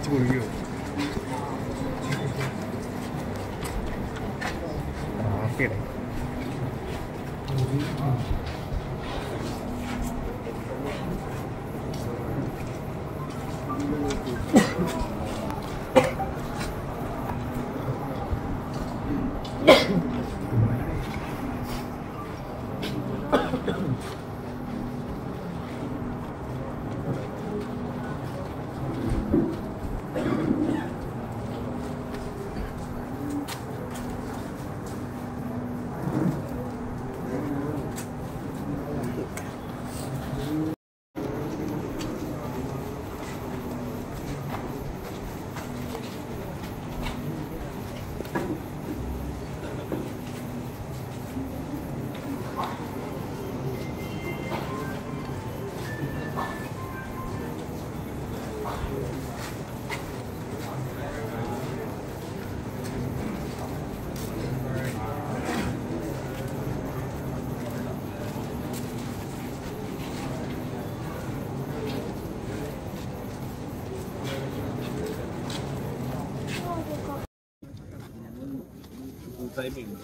കുഴിയോ okay കൂട്ടായ്മയുണ്ട്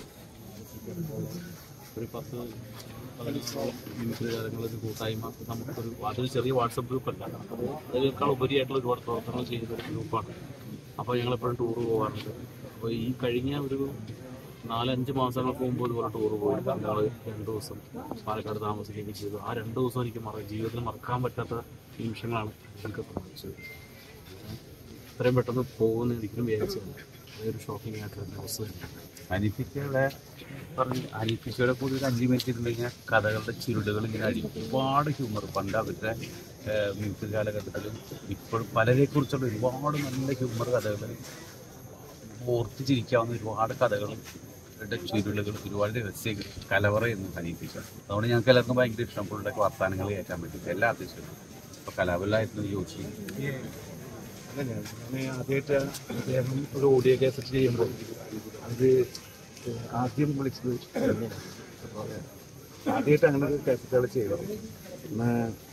ഒരു പത്ത് പതിനഞ്ചോളം മിനിറ്റ് കാര്യങ്ങളൊരു കൂട്ടായ്മ നമുക്കൊരു അതൊരു ചെറിയ വാട്സപ്പ് ഗ്രൂപ്പല്ല അതിനേക്കാൾ ഉപരിയായിട്ടുള്ള ഒരുപാട് പ്രവർത്തനങ്ങൾ ചെയ്യുന്ന ഒരു ഗ്രൂപ്പാണ് അപ്പോൾ ഞങ്ങളെപ്പോഴും ടൂർ പോകാറുണ്ട് അപ്പോൾ ഈ കഴിഞ്ഞ ഒരു നാലഞ്ച് മാസങ്ങൾക്ക് മുമ്പ് ഇതുപോലെ ടൂർ പോയി ഞങ്ങൾ രണ്ട് ദിവസം പാലക്കാട് താമസിക്കുകയും ചെയ്തു ആ രണ്ട് ദിവസം എനിക്ക് മറ ജീവിതത്തിൽ മറക്കാൻ പറ്റാത്ത നിമിഷങ്ങളാണ് എനിക്ക് സംഭവിച്ചത് ഇത്രയും പെട്ടെന്ന് പോകുന്ന ഒരിക്കലും വിചാരിച്ചില്ല അതൊരു ഷോക്കിംഗ് ആയിട്ടുള്ള ന്യൂസ് തന്നെ അനിപ്പിക്കയുടെ പറഞ്ഞ് അനിപ്പിക്കയുടെ കൂടി ഒരു അഞ്ച് മിനിറ്റ് ഇരുന്ന് കഴിഞ്ഞാൽ കഥകളുടെ ചുരുളുകൾ ഇങ്ങനെ അടിക്കും ഒരുപാട് ഹ്യൂമർ പണ്ട് അവരുടെ മ്യൂസിക് കാലഘട്ടത്തിലും ഇപ്പോഴും പലരെ കുറിച്ചുള്ള ഒരുപാട് നല്ല ഹ്യൂമർ കഥകൾ ഓർത്ത് ചിരിക്കാവുന്ന ഒരുപാട് കഥകളും ടെ ചുരുളുകൾ ഒരുപാട് രഹസ്യങ്ങൾ കലവറയെന്ന് ഹനീപ്പിച്ച അതുകൊണ്ട് ഞങ്ങൾക്ക് എല്ലാവർക്കും ഭയങ്കര ഇഷ്ടം പുള്ളിയുടെ വാർത്താനങ്ങൾ കേൾക്കാൻ പറ്റും എല്ലാ ആർട്ടിസ്റ്റും ഇപ്പോൾ കലാപല്ലായിരുന്നു ജോഷി അങ്ങനെയാണ് ഞാൻ ആദ്യമായിട്ട് അദ്ദേഹം ഒരു ഓഡിയോ കാസറ്റ് ചെയ്യുമ്പോൾ അത് ആദ്യം വിളിച്ചത് എന്നെയാണ്. അപ്പോൾ ആദ്യമായിട്ട് അങ്ങനെ ഒരു കാസറ്റുകൾ ചെയ്തത് പിന്നെ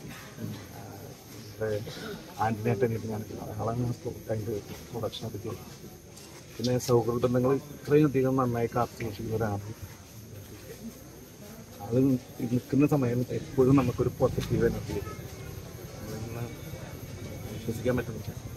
ആൻറ്റിനേട്ടനായിട്ട് ഞാൻ ആളാണ് അതിൻ്റെ പ്രൊഡക്ഷനൊക്കെ ചെയ്തത് പിന്നെ സൗഹൃദ ബന്ധങ്ങൾ ഇത്രയും അധികം നന്നായി കാത്തു സൂക്ഷിക്കുന്ന ഒരാളാണ് അത് നിൽക്കുന്ന സമയം എപ്പോഴും നമുക്കൊരു പോസിറ്റീവ് എനർജി വിശ്വസിക്കാൻ പറ്റുന്നില്ല